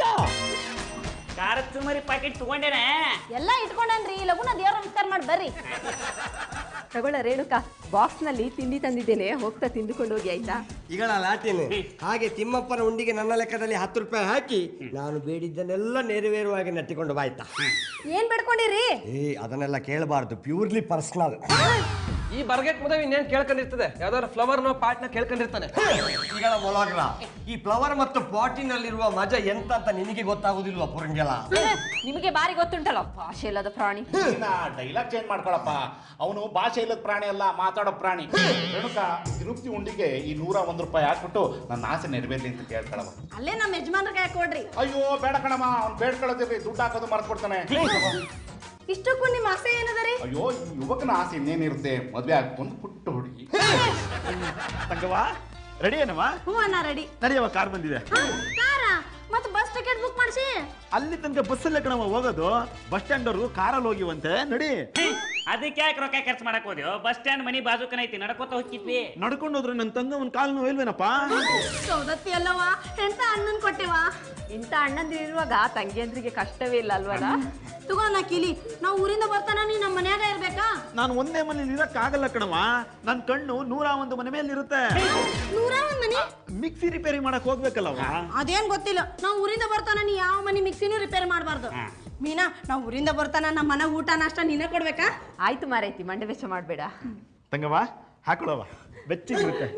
ಖಾರದ ಚುಮರಿ ಪ್ಯಾಕೆಟ್ ತಗೊಂಡೇನೆ ಎಲ್ಲ ಇಟ್ಕೊಂಡನ್ರಿ ಲಗುನ ದೇವ್ರ ನಮಸ್ಕಾರ ಮಾಡಿ ಬರ್ರಿ ತಗೊಳ್ಳ ರೇಣುಕಾ ಬಾಕ್ಸ್ ನಲ್ಲಿ ತಿಂಡಿ ತಂದಿದ್ದೇನೆ ಹೋಗ್ತಾ ತಿಂದುಕೊಂಡು ಹೋಗಿ ಆಯ್ತಾ ಈಗಳ ಲಾಟಿನ್ ಹಾಗೆ ತಿಮ್ಮಪ್ಪನ ಉಂಡಿಗೆ ನನ್ನ ಲೆಕ್ಕದಲ್ಲಿ ಹತ್ತು ರೂಪಾಯಿ ಹಾಕಿ ನಾನು ಬೇಡಿದ್ದನ್ನೆಲ್ಲ ನೆರವೇರುವಾಗಿ ನಟ್ಟಿಕೊಂಡು ಬಾಯ್ತಾ ಏನ್ ಬಿಡ್ಕೊಂಡಿರಿ ಏ ಅದನ್ನೆಲ್ಲ ಕೇಳಬಾರ್ದು ಪ್ಯೂರ್ಲಿ ಪರ್ಸನಲ್ ಈ ಬರ್ಗೆಟ್ ಮುದವಿ ಇನ್ನೇನ್ ಕೇಳ್ಕೊಂಡಿರ್ತದೆ ಯಾವ್ದಾದ್ರು ಫ್ಲವರ್ ನೋ ಪಾರ್ಟ್ನ ಕೇಳ್ಕೊಂಡಿರ್ತಾನೆ ಈಗಳ ಮೊಲಗ್ರ ಈ ಫ್ಲವರ್ ಮತ್ತು ಪಾಟಿನಲ್ಲಿರುವ ಮಜಾ ಎಂತ ಅಂತ ನಿನಗೆ ಗೊತ್ತಾಗುದಿಲ್ವಾ ಪುರಂಗೆಲ ನಿಮಗೆ ಬಾರಿ ಗೊತ್ತುಂಟಲ್ಲ ಭಾಷೆ ಇಲ್ಲದ ಪ್ರಾಣಿ ಡೈಲಾಗ್ ಚೇಂಜ್ ಮಾಡ್ಕೊಳಪ್ಪ ಅವನು ಭಾಷೆ ಇಲ್ಲದ ಪ್ರಾಣಿ ಅಲ್ಲ ಮಾತಾಡೋ ಪ್ರಾಣಿ ರೇಣುಕ ತಿರುಪ್ತಿ ಉಂಡಿಗೆ ಈ ನೂರ ಒಂದ್ ರೂಪಾಯಿ ಹಾಕ್ಬಿಟ್ಟು ನನ್ನ ಆಸೆ ನೆರವೇರ್ಲಿ ಅಂತ ಕೇಳ್ಕೊಳವ ಅಲ್ಲೇ ನಮ್ಮ ಯಜಮಾನ್ರಿಗೆ ಕೊಡ್ರಿ ಅಯ್ಯೋ ಬೇಡ ಕಣಮ್ಮ ಅವ್ನು ಬೇಡ್ಕೊಳ್ಳೋದಿರ್ಲಿ ದುಡ್ಡು ಹಾಕೋದು ಮರ್ತ್ ಕೊಡ್ತಾನೆ ಇಷ್ಟಕ್ಕೂ ನಿಮ್ಮ ಆಸೆ ಏನದರಿ ಅಯ್ಯೋ ಈ ಯುವಕನ ಆಸೆ ಇನ್ನೇನಿರುತ್ತೆ ಮದ್ವೆ ಆಗ್ತೊಂದು ಪುಟ್ಟ ಹುಡುಗಿ ತಂಗವ ರೆಡಿ ಏನವ ಹ್ಞೂ ಅಣ್ಣ ರೆಡಿ ನಡಿಯವ ಕಾರ್ ಬಂದಿದೆ ಕಾರ ಮತ್ತೆ ಬಸ್ ಟಿಕೆಟ್ ಬುಕ್ ಮಾಡಿಸಿ ಅಲ್ಲಿ ತನಕ ಬಸ್ಸಲ್ಲೇ ಕಣವ ಹೋಗೋದು ಬಸ್ ಸ್ಟ್ಯಾಂಡ್ ಅವ್ರು ಕಾರಲ್ಲಿ ಹೋಗಿವಂತೆ ನಡಿ ಅದಕ್ಕೆ ಯಾಕೆ ರೊಕ್ಕ ಖರ್ಚು ಮಾಡಕ್ ಹೋದ್ಯೋ ಬಸ್ ಸ್ಟ್ಯಾಂಡ್ ಮನಿ ಬಾಜುಕನ ಐತಿ ನಡ್ಕೋತ ಹೋಗಿದ್ವಿ ನಡ್ಕೊಂಡು ಹೋದ್ರೆ ನನ್ನ ತಂಗ ಒಂದು ಕಾಲು ನೋವು ಇಲ್ವೇನಪ್ಪ ಸೌದತ್ತಿ ಅಲ್ಲವ ಎಂತ ಅಣ್ಣನ್ ಕೊಟ್ಟೆವ ಇಂಥ ಅಣ್ಣಂದಿರುವಾಗ ತಂಗಿಯಂದ್ರಿಗೆ ಕಷ್ಟವೇ ಇಲ್ಲ ಅಲ್ವಲ್ಲ ತಗೋ ನಾ ಕಿಲಿ ನಾವು ಊರಿಂದ ಬರ್ತಾನ ನೀ ನಮ್ಮ ಮನ್ಯಾಗ ಇರ್ಬೇಕಾ ನಾನು ಒಂದೇ ಮನೇಲಿ ಇರಕ್ಕಾಗಲ್ಲ ಕಣವ ನನ್ನ ಕಣ್ಣು ನೂರ ಒಂದು ಮನೆ ಮೇಲೆ ಇರುತ್ತೆ ನೂರ ಒಂದ್ ಮನಿ ಮಿಕ್ಸಿ ರಿಪೇರಿ ಮಾಡಕ್ ಹೋಗ್ಬೇಕಲ್ಲವ ಅದೇನ್ ಗೊತ್ತಿಲ್ಲ ನಾವು ಊರಿಂದ ಬರ್ತಾನ ನೀ ಯಾವ ಮನಿ ಮಿಕ್ಸಿನೂ ರಿಪೇರಿ ಮಾಡಬಾರ್ದು ಮೀನಾ ನಾವು ಊರಿಂದ ಬರ್ತಾನ ನಮ್ಮ ಮನೆ ಊಟ ನಾಷ್ಟ ನೀನೇ ಕೊಡ್ಬೇಕಾ ಆಯ್ತು ಮಾರೈತಿ ಮಂಡೆ ವೆಚ್ಚ ಮಾಡಬೇಡ ತಂಗವ ಹಾಕೊಳವ ಬೆಚ್ಚಿಗಿರುತ್ತೆ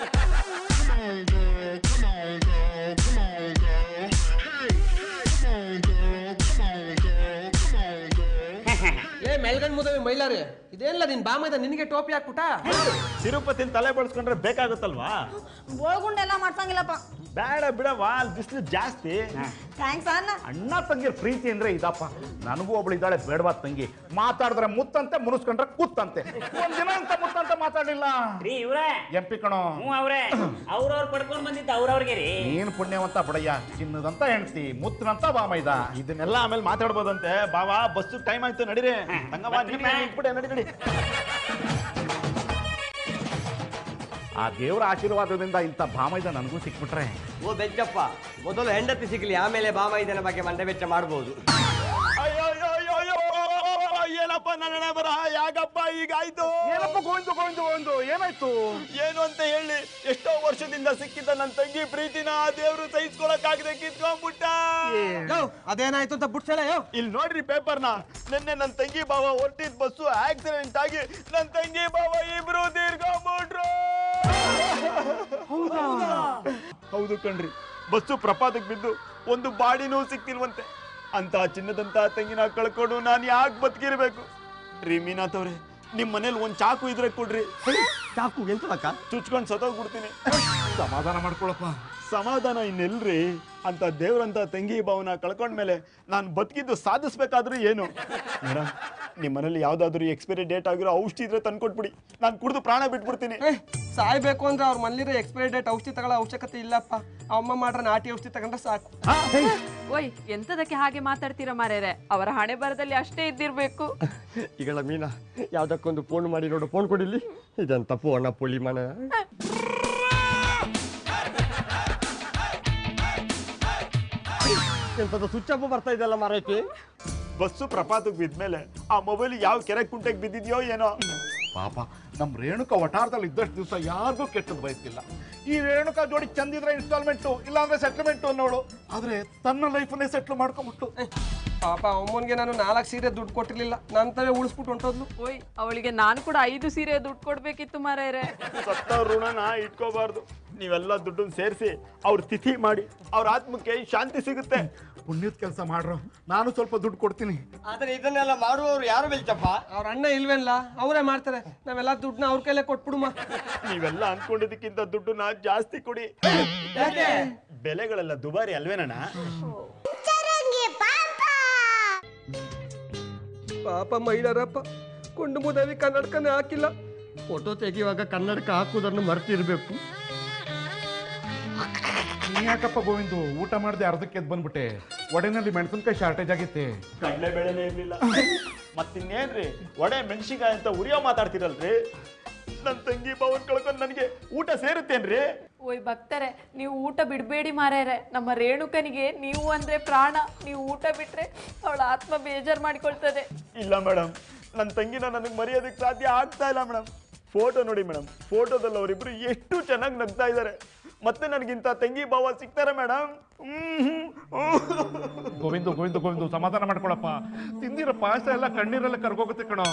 ಏ ಮೇಲ್ಗಂಡ್ ಮುದವಿ ಮೈಲಾರಿ ಇದೇನಿಲ್ಲ ನಿನ್ ಬಾಮೈದ ನಿನಗೆ ಟೋಪಿ ಹಾಕ್ಬಿಟ್ಟ ತಿರುಪತಿನ ತಲೆ ಬಳಸ್ಕೊಂಡ್ರೆ ಬೇಕಾಗುತ್ತಲ್ವಾ ಬೋಳ್ಗುಂಡೆಲ್ಲ ಮಾಡ್ಸಂಗಿಲ್ಲಪ್ಪ ಬೇಡ ಬಿಡವ ಅಲ್ಲಿ ಬಿಸಿಲು ಜಾಸ್ತಿ ಥ್ಯಾಂಕ್ಸ್ ಅಣ್ಣ ಅಣ್ಣ ತಂಗಿರ ಪ್ರೀತಿ ಅಂದ್ರೆ ಇದಪ್ಪ ನನಗೂ ಒಬ್ಳು ಇದ್ದಾಳೆ ಬೇಡವಾ ತಂಗಿ ಮಾತಾಡಿದ್ರೆ ಮುತ್ತಂತೆ ಮುನಿಸ್ಕೊಂಡ್ರೆ ಕೂತ್ತಂತೆ ಒಂದಿನ ಅಂತ ಮುತ್ತಂತ ಮಾತಾಡ್ಲಿಲ್ಲ ರೀ ಇವ್ರೇ ಎಂಪಿ ಕಣೋ ಹ್ಞೂ ಅವ್ರೆ ಅವ್ರವ್ರು ಪಡ್ಕೊಂಡ್ ಬಂದಿದ್ದ ಅವ್ರವ್ರಿಗೆ ರೀ ನೀನ್ ಪುಣ್ಯವಂತ ಬಡಯ್ಯ ಚಿನ್ನದಂತ ಹೆಂಡ್ತಿ ಮುತ್ತಿನಂತ ಬಾಮೈದ ಇದನ್ನೆಲ್ಲ ಆಮೇಲೆ ಮಾತಾಡ್ಬೋದಂತೆ ಬಾವಾ ಬಸ್ಸು ಟೈಮ್ ಆಯ್ತು ನಡಿರಿ ತಂಗವ ನೀನೇ ನಿಂತ್ಬಿಡೆ ನಡಿ ನಡಿ ಆ ದೇವರ ಆಶೀರ್ವಾದದಿಂದ ಇಂಥ ಬಾಮೈದ ನನಗೂ ಸಿಕ್ಬಿಟ್ರೆ ಓ ಬೆಚ್ಚಪ್ಪ ಮೊದಲು ಹೆಂಡತಿ ಸಿಗಲಿ ಆಮೇಲೆ ಬಾಮ ಇದರ ಬಗ್ಗೆ ಮಂಡೆ ವೆಚ್ಚ ಮಾಡಬಹುದು ಅಯ್ಯೋ ಅಯ್ಯೋ ಅಯ್ಯೋ ಅಯ್ಯೋ ಏನಪ್ಪ ನನ್ನ ಬರ ಯಾಕಪ್ಪ ಈಗಾಯ್ತು ಏನಪ್ಪ ಗೋವಿಂದು ಗೋವಿಂದು ಗೋವಿಂದು ಏನಾಯ್ತು ಏನು ಅಂತ ಹೇಳಿ ಎಷ್ಟೋ ವರ್ಷದಿಂದ ಸಿಕ್ಕಿದ್ದ ನನ್ನ ತಂಗಿ ಪ್ರೀತಿನ ಆ ದೇವ್ರು ಸಹಿಸ್ಕೊಳಕ್ಕಾಗದೆ ಕಿತ್ಕೊಂಡ್ಬಿಟ್ಟ ಯೋ ಅದೇನಾಯ್ತು ಅಂತ ಬಿಡ್ಸಲ್ಲ ಯೋ ಇಲ್ಲಿ ನೋಡ್ರಿ ಪೇಪರ್ನ ನಿನ್ನೆ ನನ್ನ ತಂಗಿ ಬಾವ ಹೊರಟಿದ್ ಬಸ್ಸು ಆಕ್ಸಿಡೆಂಟ್ ಆಗಿ ನನ್ನ ತಂಗಿ ಬಾವ ಇಬ್ರು ತೀರ್ಕೊಂಡ್ಬಿಟ್ರು ಹೌದು ಕಣ್ರಿ ಬಸ್ಸು ಪ್ರಪಾತಕ್ಕೆ ಬಿದ್ದು ಒಂದು ಬಾಡಿನೂ ಸಿಕ್ತಿಲ್ವಂತೆ ಅಂತ ಚಿನ್ನದಂತ ತಂಗಿನ ಕಳ್ಕೊಂಡು ನಾನು ಯಾಕೆ ಬದುಕಿರ್ಬೇಕು ರೀ ಮೀನಾಥ್ ಅವ್ರೆ ನಿಮ್ ಮನೇಲಿ ಒಂದ್ ಚಾಕು ಇದ್ರೆ ಕೊಡ್ರಿ ಚಾಕು ಎಂತದಕ್ಕ ಚುಚ್ಕೊಂಡು ಸತ್ತೋಗ್ಬಿಡ್ತೀನಿ ಸಮಾಧಾನ ಮಾಡ್ಕೊಳಪ್ಪ ಸಮಾಧಾನ ಇನ್ನೆಲ್ರಿ ಅಂತ ದೇವ್ರಂತ ತಂಗಿ ಭಾವನ ಕಳ್ಕೊಂಡ್ಮೇಲೆ ನಾನು ಬದುಕಿದ್ದು ಸಾಧಿಸ್ಬೇಕಾದ್ರೂ ಏನು ಮೇಡಮ್ ನಿಮ್ಮ ಮನೇಲಿ ಯಾವ್ದಾದ್ರು ಎಕ್ಸ್ಪೈರಿ ಡೇಟ್ ಆಗಿರೋ ಔಷಧಿ ಇದ್ರೆ ತಂದ್ಕೊಟ್ಬಿಡಿ ನಾನು ಕುಡಿದು ಪ್ರಾಣ ಬಿಟ್ಬಿಡ್ತೀನಿ ಏ, ಸಾಯ್ಬೇಕು ಅಂದ್ರೆ ಅವ್ರ ಮನೇಲಿರೋ ಎಕ್ಸ್ಪೈರಿ ಡೇಟ್ ಔಷಧಿ ತಗೊಳ್ಳೋ ಅವಶ್ಯಕತೆ ಇಲ್ಲಪ್ಪ ಅಮ್ಮ ಮಾಡ್ರ ನಾಟಿ ಔಷಧಿ ತಗೊಂಡ್ರೆ ಸಾಕು ಓಯ್ ಎಂತದಕ್ಕೆ ಹಾಗೆ ಮಾತಾಡ್ತೀರಾ ಮಾರೇರೆ ಅವರ ಹಣೆ ಬರದಲ್ಲಿ ಅಷ್ಟೇ ಇದ್ದಿರ್ಬೇಕು ಈಗಳ ಮೀನಾ ಯಾವ್ದಕ್ಕೊಂದು ಫೋನ್ ಮಾಡಿ ನೋಡು ಫೋನ್ ಕೊಡಿಲಿ ಇದಂತ ಫೋನ ಪುಳಿ ಮನೆ ಎಂತದ ಸ್ವಿಚ್ ಅಪ್ ಬರ್ತಾ ಇದೆಯಲ್ಲ ಮಾರೈತಿ ಬಸ್ಸು ಪ್ರಪಾತಕ್ಕೆ ಬಿದ್ಮೇಲೆ ಆ ಮೊಬೈಲ್ ಯಾವ ಕೆರೆ ಕುಂಟೆಗೆ ಬಿದ್ದಿದ್ಯೋ ಏನೋ ಪಾಪ ನಮ್ ರೇಣುಕ ವಟಾರದಲ್ಲಿ ಇದ್ದಷ್ಟು ದಿವಸ ಯಾರಿಗೂ ಕೆಟ್ಟದ್ದು ಬಯಸ್ತಿಲ್ಲ ಈ ರೇಣುಕ ಜೋಡಿ ಚಂದಿದ್ರೆ ಇನ್ಸ್ಟಾಲ್ಮೆಂಟು ಇಲ್ಲಾಂದ್ರೆ ಸೆಟ್ಲ್ಮೆಂಟು ಅನ್ನೋಳು ಆದ್ರೆ ತನ್ನ ಲೈಫನ್ನೇ ಸೆಟ್ಲ್ ಮಾಡ್ಕೊಂಬಿಟ್ಟು ಪಾಪ ಅಮ್ಮನಿಗೆ ನಾನು ನಾಲ್ಕು ಸೀರೆ ದುಡ್ಡು ಕೊಟ್ಟಿರ್ಲಿಲ್ಲ ನಂತವೇ ಉಳಿಸ್ಬಿಟ್ಟು ಹೊಂಟೋದ್ಲು ಓಯ್ ಅವಳಿಗೆ ನಾನು ಕೂಡ ಐದು ಸೀರೆ ದುಡ್ಡು ಕೊಡ್ಬೇಕಿತ್ತು ಮಾರೇರೆ ಸತ್ತ ಋಣನ ಇಟ್ಕೋಬಾರ್ದು ನೀವೆಲ್ಲ ದುಡ್ಡನ್ನ ಸೇರಿಸಿ ಅವ್ರ ತಿಥಿ ಮಾಡಿ ಅವ್ರ ಆತ್ಮಕ್ಕೆ ಶಾಂತಿ ಸಿಗುತ್ತೆ ಪುಣ್ಯದ ಕೆಲಸ ಮಾಡ್ರು ನಾನು ಸ್ವಲ್ಪ ದುಡ್ಡು ಕೊಡ್ತೀನಿ ಆದ್ರೆ ಇದನ್ನೆಲ್ಲ ಮಾಡುವವರು ಯಾರು ಬೆಲ್ಚಪ್ಪ ಅವ್ರ ಅಣ್ಣ ಇಲ್ವೇನ್ಲ ಅವರೇ ಮಾಡ್ತಾರೆ ನಾವೆಲ್ಲ ದುಡ್ಡನ್ನ ಅವ್ರ ಕೈಲೇ ಕೊಟ್ಬಿಡುಮ ನೀವೆಲ್ಲ ಅನ್ಕೊಂಡಿದ್ದಕ್ಕಿಂತ ದುಡ್ಡನ್ನ ಜಾಸ್ತಿ ಕೊಡಿ ಬೆಲೆಗಳೆಲ್ಲ ದುಬಾರಿ ಅಲ್ವೇನಣ್ಣ ಪಾಪ ಮೈಲಾರಪ್ಪ ಕೊಂಡು ಮುದವಿ ಕನ್ನಡಕನೇ ಹಾಕಿಲ್ಲ ಫೋಟೋ ತೆಗೆಯುವಾಗ ಕನ್ನಡಕ ಹಾಕುವುದನ್ನು ಮರ್ತಿರ್ಬೇಕು ನೀ ಯಾಕಪ್ಪ ಗೋವಿಂದು ಊಟ ಮಾಡದೆ ಅರ್ಧಕ್ಕೆ ಎದ್ದು ಬಂದ್ಬಿಟ್ಟೆ ಒಡೆನಲ್ಲಿ ಮೆಣಸಿನ್ಕಾಯಿ ಶಾರ್ಟೇಜ್ ಆಗಿತ್ತೆ ಕಡಲೆ ಬೆಳೆನೇ ಇರ್ಲಿಲ್ಲ ಮತ್ತಿನ್ನೇನ್ರಿ ಒಡೆ ಮೆಣಸಿನ್ಕಾಯಿ ಅಂತ ಉರಿಯೋ ಮಾತಾಡ್ತಿರಲ್ರಿ ನನ್ನ ತಂಗಿ ಬಾವನ್ ಕಳ್ಕೊಂಡು ನನಗೆ ಊಟ ಸೇರುತ್ತೇನ್ರಿ ಓಯ್ ಭಕ್ತರೆ ನೀವು ಊಟ ಬಿಡಬೇಡಿ ಮಾರೇರೆ ನಮ್ಮ ರೇಣುಕನಿಗೆ ನೀವು ಅಂದ್ರೆ ಪ್ರಾಣ ನೀವು ಊಟ ಬಿಟ್ರೆ ಅವಳ ಆತ್ಮ ಬೇಜಾರು ಮಾಡಿಕೊಳ್ತದೆ ಇಲ್ಲ ಮೇಡಮ್ ನನ್ನ ತಂಗಿನ ನನಗೆ ಮರೆಯೋದಕ್ಕೆ ಸಾಧ್ಯ ಆಗ್ತಾ ಇಲ್ಲ ಮೇಡಮ್ ಫೋಟೋ ನೋಡಿ ಮೇಡಮ್ ಫೋಟೋದಲ್ಲಿ ಅವರಿಬ್ರು ಎಷ್ಟು ಚೆನ್ನಾಗಿ ನಗ್ತಾ ಇದ್ದಾರೆ ಮತ್ತೆ ನನಗಿಂತ ತಂಗಿ ಭಾವ ಸಿಗ್ತಾರೆ ಮೇಡಮ್ ಗೋವಿಂದು ಗೋವಿಂದು ಗೋವಿಂದು ಸಮಾಧಾನ ಮಾಡ್ಕೊಳಪ್ಪ ತಿಂದಿರೋ ಪಾಯಸ ಎಲ್ಲ ಕಣ್ಣೀರೆಲ್ಲ ಕರ್ಗೋಗುತ್ತೆ ಕಣೋ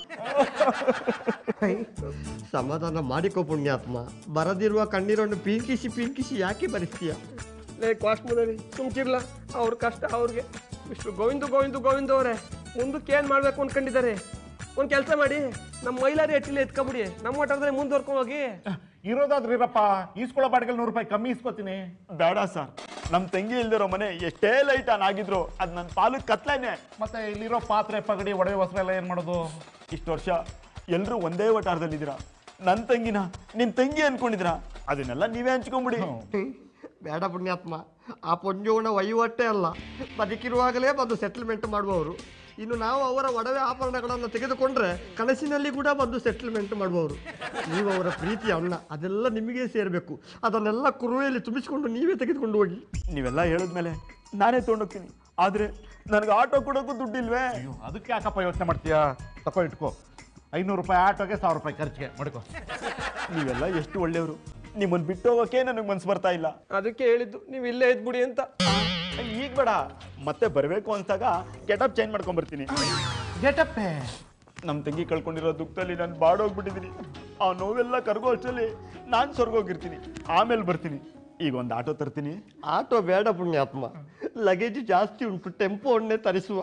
ಸಮಾಧಾನ ಮಾಡಿಕೋ ಪುಣ್ಯಾತ್ಮ ಬರದಿರುವ ಕಣ್ಣೀರನ್ನು ಪೀಂಕಿಸಿ ಪೀಂಕಿಸಿ ಯಾಕೆ ಬರಿಸ್ತೀಯ ಲೇ ಕಾಸ್ಟ್ ಮುದವಿ ಸುಮ್ಕಿರ್ಲ ಅವ್ರ ಕಷ್ಟ ಅವ್ರಿಗೆ ಇಷ್ಟು ಗೋವಿಂದು ಗೋವಿಂದು ಗೋವಿಂದು ಅವರೇ ಮುಂದಕ್ಕೆ ಏನು ಮಾಡ್ಬೇಕು ಅನ್ಕೊಂಡಿದ್ದಾರೆ ಒಂದು ಕೆಲಸ ಮಾಡಿ ನಮ್ಮ ಮೈಲಾರಿ ಎಟ್ಟಿಲಿ ಎತ್ಕೊಬಿಡಿ ನಮ್ಮ ಒಟ್ಟಾದ್ರೆ ಮುಂದುವರ್ಕೊಂಡು ಹೋಗಿ ಇರೋದಾದ್ರೂ ಇರಪ್ಪ ಈಸ್ಕೊಳ್ಳೋ ಬಾಡಿಗೆ ನೂರು ರೂಪಾಯಿ ಕಮ್ಮಿ ಇಸ್ಕೊತೀನಿ ಬೇಡ ಸರ್ ನಮ್ಮ ತಂಗಿ ಇಲ್ದಿರೋ ಮನೆ ಎಷ್ಟೇ ಲೈಟ್ ಆನ್ ಆಗಿದ್ರು ಅದು ನನ್ನ ಪಾಲಕ್ ಕತ್ಲೇನೆ ಮತ್ತೆ ಇಲ್ಲಿರೋ ಪಾತ್ರೆ ಪಗಡಿ ಒಡವೆ ವಸ್ತ್ರ ಎಲ್ಲ ಏನ್ ಮಾಡೋದು ಇಷ್ಟು ವರ್ಷ ಎಲ್ಲರೂ ಒಂದೇ ವಟಾರದಲ್ಲಿದ್ದೀರಾ ನನ್ನ ತಂಗಿನ ನಿನ್ನ ತಂಗಿ ಅನ್ಕೊಂಡಿದ್ದೀರಾ ಅದನ್ನೆಲ್ಲ ನೀವೇ ಹಂಚ್ಕೊಂಬಿಡಿ ಬೇಡ ಪುಣ್ಯಾತ್ಮ ಆ ಪೊಂಜೋಣ ವಹಿವಾಟೇ ಅಲ್ಲ ಬದುಕಿರುವಾಗಲೇ ಬಂದು ಸೆಟಲ್ಮೆಂಟ್ ಮಾಡುವವರು ಇನ್ನು ನಾವು ಅವರ ಒಡವೆ ಆಭರಣಗಳನ್ನು ತೆಗೆದುಕೊಂಡ್ರೆ ಕನಸಿನಲ್ಲಿ ಕೂಡ ಬಂದು ಸೆಟಲ್ಮೆಂಟ್ ಮಾಡುವವರು ನೀವು ಅವರ ಪ್ರೀತಿಯ ಅಣ್ಣ ಅದೆಲ್ಲ ನಿಮಗೆ ಸೇರಬೇಕು ಅದನ್ನೆಲ್ಲ ಕುರುವೆಯಲ್ಲಿ ತುಂಬಿಸಿಕೊಂಡು ನೀವೇ ತೆಗೆದುಕೊಂಡು ಹೋಗಿ ನೀವೆಲ್ಲ ಹೇಳಿದ್ಮೇಲೆ ನಾನೇ ತೊಗೊಂಡೋಗ್ತೀನಿ ಆದರೆ ನನಗೆ ಆಟೋ ಕೊಡೋಕ್ಕೂ ದುಡ್ಡಿಲ್ವೇ ಅಯ್ಯೋ ಅದಕ್ಕೆ ಯಾಕಪ್ಪ ಯೋಚನೆ ಮಾಡ್ತೀಯಾ ತಕೋ ಇಟ್ಕೋ ಐನೂರು ರೂಪಾಯಿ ಆಟೋಗೆ ಸಾವಿರ ರೂಪಾಯಿ ಖರ್ಚಿಗೆ ಮಾಡ್ಕೋ ನೀವೆಲ್ಲ ಎಷ್ಟು ಒಳ್ಳೆಯವರು ನಿಮ್ಮನ್ನು ಬಿಟ್ಟು ಹೋಗೋಕೆ ನನಗೆ ಮನ್ಸು ಬರ್ತಾ ಇಲ್ಲ ಅದಕ್ಕೆ ಹೇಳಿದ್ದು ನೀವು ಇಲ್ಲೇ ಇದ್ಬಿಡಿ ಅಂತ ಈಗ ಬೇಡ ಮತ್ತೆ ಬರಬೇಕು ಅನ್ಸಾಗ ಗೆಟಪ್ ಚೇಂಜ್ ಮಾಡ್ಕೊಂಬರ್ತೀನಿ ಗೆಟಪ್ಪೆ ನಮ್ಮ ತಂಗಿ ಕಳ್ಕೊಂಡಿರೋ ದುಃಖದಲ್ಲಿ ನಾನು ಬಾಡೋಗ್ಬಿಟ್ಟಿದ್ದೀನಿ ಆ ನೋವೆಲ್ಲ ಕರ್ಗೋ ಅಷ್ಟರಲ್ಲಿ ನಾನು ಸ್ವರ್ಗೋಗಿರ್ತೀನಿ ಆಮೇಲೆ ಬರ್ತೀನಿ ಈಗ ಒಂದು ಆಟೋ ತರ್ತೀನಿ ಆಟೋ ಬೇಡ ಪುಣ್ಯಾತ್ಮ ಲಗೇಜ್ ಜಾಸ್ತಿ ಉಂಟು ಟೆಂಪೋ ಒಣ್ಣೆ ತರಿಸುವ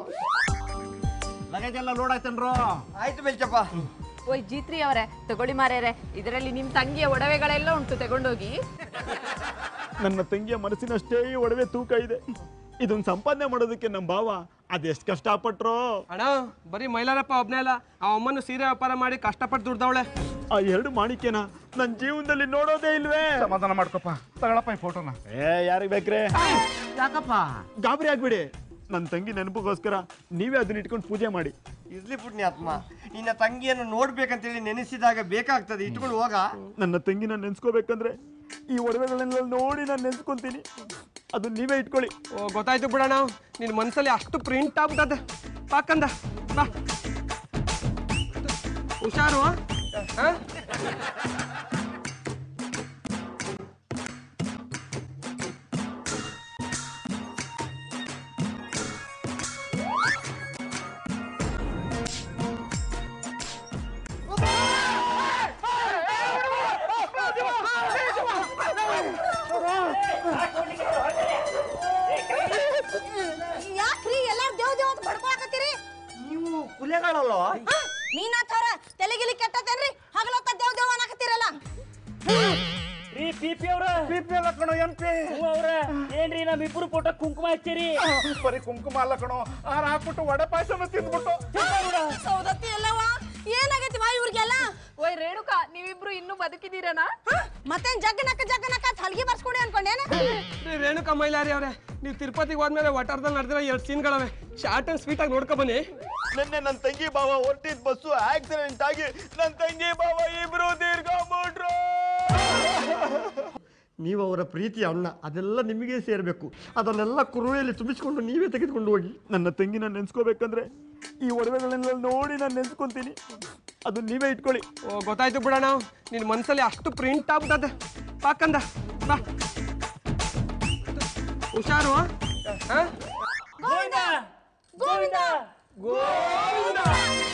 ಲಗೇಜ್ ಎಲ್ಲ ಲೋಡ್ ಆಯ್ತೇನ್ರೋ ಆಯ್ತು ಬೆಲ್ಚಪ್ಪ ಓಯ್ ಜೀತ್ರಿ ಅವರೇ ತಗೊಳ್ಳಿ ಮಾರೇರೆ ಇದರಲ್ಲಿ ನಿಮ್ಮ ತಂಗಿಯ ಒಡವೆಗಳೆಲ್ಲ ಉಂಟು ತಗೊಂಡೋಗಿ ನನ್ನ ತಂಗಿಯ ಮನಸ್ಸಿನಷ್ಟೇ ಈ ಒಡವೆ ತೂಕ ಇದೆ ಇದನ್ನ ಸಂಪಾದನೆ ಮಾಡೋದಕ್ಕೆ ನಮ್ಮ ಭಾವ ಅದೆಷ್ಟು ಕಷ್ಟಪಟ್ರೋ ಅಣ್ಣ ಬರೀ ಮೈಲಾರಪ್ಪ ಒಬ್ನೇ ಅಲ್ಲ ಆ ಅಮ್ಮನು ಸೀರೆ ವ್ಯಾಪಾರ ಮಾಡಿ ಕಷ್ಟಪಟ್ಟು ದುಡ್ದವಳೆ ಆ ಎರಡು ಮಾಣಿಕ್ಯನ ನನ್ನ ಜೀವನದಲ್ಲಿ ನೋಡೋದೇ ಇಲ್ವೇ ಸಮಾಧಾನ ಮಾಡ್ಕೊಪ್ಪ ತಗೊಳಪ್ಪ ಈ ಫೋಟೋನ ಏ ಯಾರಿಗೆ ಬೇಕ್ರೆ ಯಾಕಪ್ಪ ಗಾಬರಿ ಆಗ್ಬಿಡಿ ನನ್ನ ತಂಗಿ ನೆನಪಿಗೋಸ್ಕರ ನೀವೇ ಅದನ್ನ ಇಟ್ಕೊಂಡು ಪೂಜೆ ಮಾಡಿ ಇರ್ಲಿ ಪುಣ್ಯಾತ್ಮ ನಿನ್ನ ತಂಗಿಯನ್ನು ನೋಡ್ಬೇಕಂತೇಳಿ ನೆನೆಸಿದಾಗ ಬೇಕಾಗ್ತದೆ ಇಟ್ಕೊಂಡು ಹೋಗ ನನ್ನ ತಂಗಿನ ನೆನ್ಸ್ಕೋಬೇಕಂದ್ರೆ ಈ ಒಡವೆಗಳನ್ನೆಲ್ಲ ನೋಡಿ ನಾನು ನೆನ್ಸ್ಕೊಂತೀನಿ ಅದು ನೀವೇ ಇಟ್ಕೊಳ್ಳಿ ಓ ಗೊತ್ತಾಯ್ತು ಬಿಡೋಣ ನಿನ್ನ ಮನಸ್ಸಲ್ಲಿ ಅಷ್ಟು ಪ್ರಿಂಟ್ ಆಗ್ಬಿಟ್ಟದೆ ಪಾಕಂದ ಬಾ ಹುಷಾರು ಹಾ ಯಾಕ್ರಿ ಎಲ್ಲಾರು ದೇವ್ ದೇವ್ ಅಂತ ಬಡ್ಕೊಳಕತ್ತೀರಿ ನೀವು ಕುಲೆಗಳಲ್ಲೋ ನೀನ ಥರ ತಲೆಗಿಲಿ ಕೆಟ್ಟತೇನ್ರಿ ಹಗಲೊತ್ತ ದೇವ್ ದೇವ್ ಅನ್ನಕತ್ತೀರಲ್ಲ ರೀ ಪಿ ಪಿ ಅವ್ರ ಪಿ ಪಿ ಎಲ್ಲ ಕಣೋ ಎನ್ ಪಿ ಅವ್ರ ಏನ್ರಿ ನಮ್ಮಿಬ್ರು ಫೋಟೋ ಕುಂಕುಮ ಹಚ್ಚಿರಿ ಬರೀ ಕುಂಕುಮ ಅಲ್ಲ ಕಣೋ ಆರ ಹಾಕ್ಬಿಟ್ಟು ವಡೆ ಪಾಯಸನ ತಿಂದ್ಬಿಟ್ಟು ಸೌದತ್ತಿ ಎಲ್ಲವ ಏನಾಗೈತಿ ಬಾ ಇವ್ರಿಗೆಲ್ಲ ಓಯ್ ರೇಣುಕಾ ನೀವಿಬ್ರು ಇನ್ನೂ ಬದುಕಿದ್ದೀರನಾ ಮತ್ತೇನ್ ಜಗ್ಗನಕ್ಕ ಜಗ್ಗನಕ್ಕ ಹಲ್ಗಿ ಬರ್ಸ್ಕೊಡಿ ಅನ್ಕೊಂಡೇನ ರೀ ರೇಣುಕಾ ಮೈಲಾರಿ ಅವರೇ ನೀವು ತಿರುಪತಿಗೆ ಹೋದ್ಮೇಲೆ ವಟಾರದಲ್ಲಿ ನಡೆದಿರೋ ಎರಡು ಸೀನ್ಗಳವೆ ಶಾರ್ಟ್ ಅಂಡ್ ಸ್ವೀಟ್ ಆಗಿ ನೋಡ್ಕೊ ಬನ್ನಿ ನಿನ್ನೆ ನನ್ನ ತಂಗಿ ಬಾವ ಹೊರಟಿದ್ ಬಸ್ಸು ಆಕ್ಸಿಡೆಂಟ್ ಆಗಿ ನನ್ನ ತಂಗಿ ಬಾವ ಇಬ್ರು ತೀರ್ಕೊಂಡ್ಬಿಟ್ರು ನೀವು ಅವರ ಪ್ರೀತಿಯ ಅಣ್ಣ ಅದೆಲ್ಲ ನಿಮಗೆ ಸೇರಬೇಕು ಅದನ್ನೆಲ್ಲ ಕುರುವೆಯಲ್ಲಿ ತುಂಬಿಸಿಕೊಂಡು ನೀವೇ ತೆಗೆದುಕೊಂಡು ಹೋಗಿ ನನ್ನ ತಂಗಿನ ನೆನ್ಸ್ಕೋಬೇಕಂದ್ರೆ ಈ ಒಡವೆಗಳನ್ನೆಲ್ಲ ನೋಡಿ ನಾನು ನೆನ್ಸ್ಕೊಂತೀನಿ ಅದು ನೀವೇ ಇಟ್ಕೊಳ್ಳಿ ಓ ಗೊತ್ತಾಯ್ತು ಬಿಡೋಣ ನಿನ್ನ ಮನಸ್ಸಲ್ಲಿ ಅಷ್ಟು ಪ್ರಿಂಟ್ ಆಗ್ಬಿಟ್ಟದೆ ಪಾಕಂದ ಬಾ ಹುಷಾರು ಹಾ ಗೋವಿಂದ ಗೋವಿಂದ